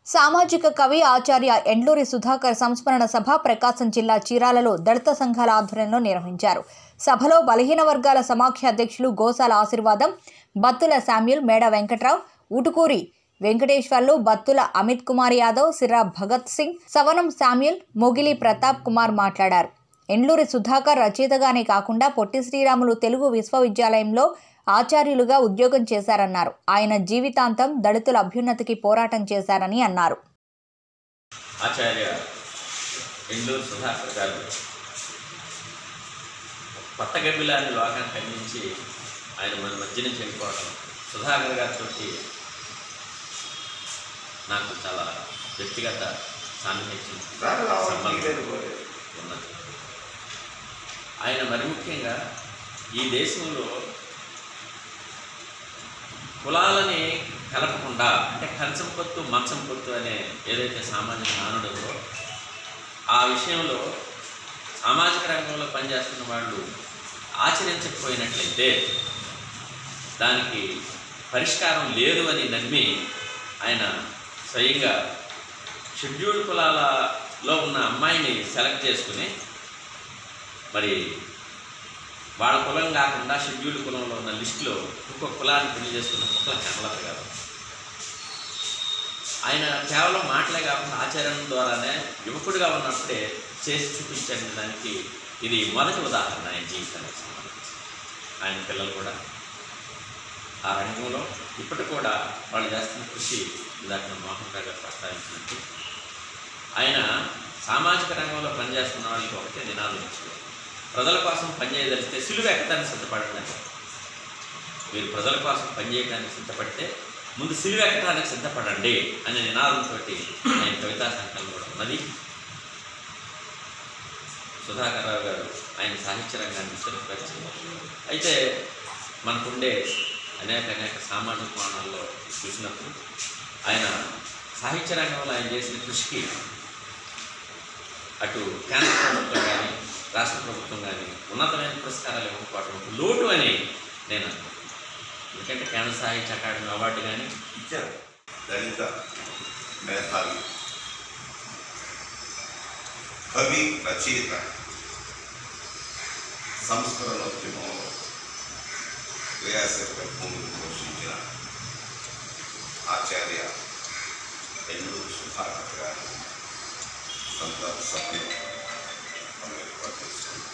సామాజిక కవి ఆచార్య ఎండ్లూరి సుధాకర్ సంస్మరణ సభ ప్రకాశం జిల్లా చీరాలలో దళిత సంఘాల ఆధ్వర్యంలో నిర్వహించారు సభలో బలహీన వర్గాల సమాఖ్య అధ్యక్షులు గోసాల ఆశీర్వాదం బత్తుల శామ్యుల్ మేడ వెంకట్రావు ఉటుకూరి వెంకటేశ్వర్లు బత్తుల అమిత్ కుమార్ యాదవ్ సిర్రా భగత్ సింగ్ సవనం శామ్యుల్ మొగిలి ప్రతాప్ కుమార్ మాట్లాడారు ఎండ్లూరి సుధాకర్ రచయితగానే కాకుండా పొట్టి శ్రీరాములు తెలుగు విశ్వవిద్యాలయంలో ఆచార్యులుగా ఉద్యోగం చేశారన్నారు ఆయన జీవితాంతం దళితుల అభ్యున్నతికి పోరాటం చేశారని అన్నారు ఆచార్య ఎండూరు సుధాకర్ గారు కొత్త గబ్బిలాన్ని లోకానికి అందించి ఆయన మన మధ్య నుంచి వెళ్ళిపోవడం సుధాకర్ గారితో నాకు చాలా వ్యక్తిగత సాన్నిహిత్యం సంబంధం ఉన్నది ఆయన మరి ముఖ్యంగా ఈ దేశంలో కులాలని కలపకుండా అంటే కంచం పొత్తు మంచం పొత్తు అనే ఏదైతే సామాజిక నానుడు ఉందో ఆ విషయంలో సామాజిక రంగంలో పనిచేస్తున్న వాళ్ళు ఆచరించకపోయినట్లయితే దానికి పరిష్కారం లేదు అని నమ్మి ఆయన స్వయంగా షెడ్యూల్డ్ కులాలలో ఉన్న అమ్మాయిని సెలెక్ట్ చేసుకుని మరి వాళ్ళ కులం కాకుండా షెడ్యూల్డ్ కులంలో ఉన్న లిస్టులో ఇంకొక కులాన్ని పెళ్లి చేసుకున్న కుక్కల కమలత గారు ఆయన కేవలం మాటలే కాకుండా ఆచరణ ద్వారానే యువకుడిగా ఉన్నప్పుడే చేసి చూపించండి దానికి ఇది మొదటి ఉదాహరణ ఆయన జీవితానికి సంబంధించి ఆయన పిల్లలు కూడా ఆ రంగంలో ఇప్పటి కూడా వాళ్ళు చేస్తున్న కృషి ఇందాక మోహన్ రావు గారు ప్రస్తావించినట్టు ఆయన సామాజిక రంగంలో పనిచేస్తున్న వాళ్ళకి ఒకటే నినాదం ఇచ్చారు ప్రజల కోసం పనిచేయదలిస్తే సిలువ ఎక్కడానికి సిద్ధపడండి అని. మీరు ప్రజల కోసం పనిచేయడానికి సిద్ధపడితే ముందు సిలువ ఎక్కడానికి సిద్ధపడండి అనే నినాదంతో ఆయన కవితా సంకలనం కూడా ఉన్నది సుధాకర్ రావు గారు ఆయన సాహిత్య రంగాన్ని విస్తృతపరిచింది అయితే మనకుండే అనేక అనేక సామాజిక కోణాల్లో చూసినప్పుడు ఆయన సాహిత్య రంగంలో ఆయన చేసిన కృషికి అటు కేంద్ర ప్రభుత్వం కానీ రాష్ట్ర ప్రభుత్వం కానీ ఉన్నతమైన పురస్కారాలు ఇవ్వకపోవడం ఒక లోటు అని నేను అనుకుంటున్నాను ఎందుకంటే కేంద్ర సాహిత్య అకాడమీ అవార్డు కానీ ఇచ్చారు దళిత మేధావి కవి రచయిత సంస్కరణోద్యమంలో క్రియాశీలక భూమిని పోషించిన ఆచార్య ఎన్నూరు సుధాకర్ గారు సంతాప సభను మనం ఏర్పాటు చేసుకున్నాం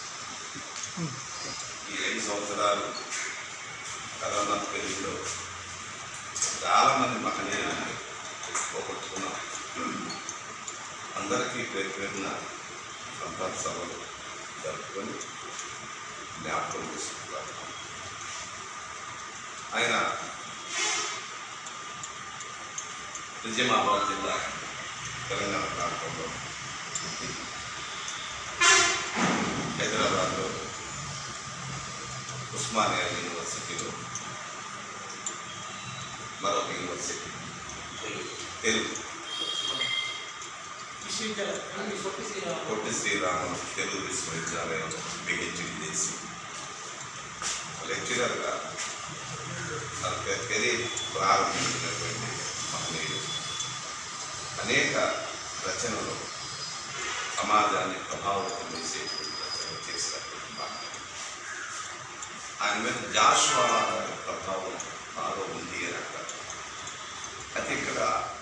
ఈ ఐదు సంవత్సరాలు కరోనా పెళ్లిలో చాలామంది మహనీయులను పోగొట్టుకున్నాం అందరికీ పేరు పేరున సంతాన సభలు జరుపుకొని జ్ఞాపకం చేసుకుంటారు ఆయన నిజామాబాద్ జిల్లా తెలంగాణ ప్రాంతంలో హైదరాబాద్లో ఉస్మానియా యూనివర్సిటీలో మరొక యూనివర్సిటీ తెలుగు పొట్టి శ్రీరామ తెలుగు విశ్వవిద్యాలయంలో పిహెచ్డి చేసి లెక్చరర్గా తన కెరీర్ ప్రారంభించినటువంటి మహనీయుడు అనేక రచనలు సమాజాన్ని ప్రభావితం చేసేటువంటి రచనలు చేసినటువంటి మహనీయుడు ఆయన మీద జాషువా ప్రభావం బాగా ఉంది అని అంటారు అయితే ఇక్కడ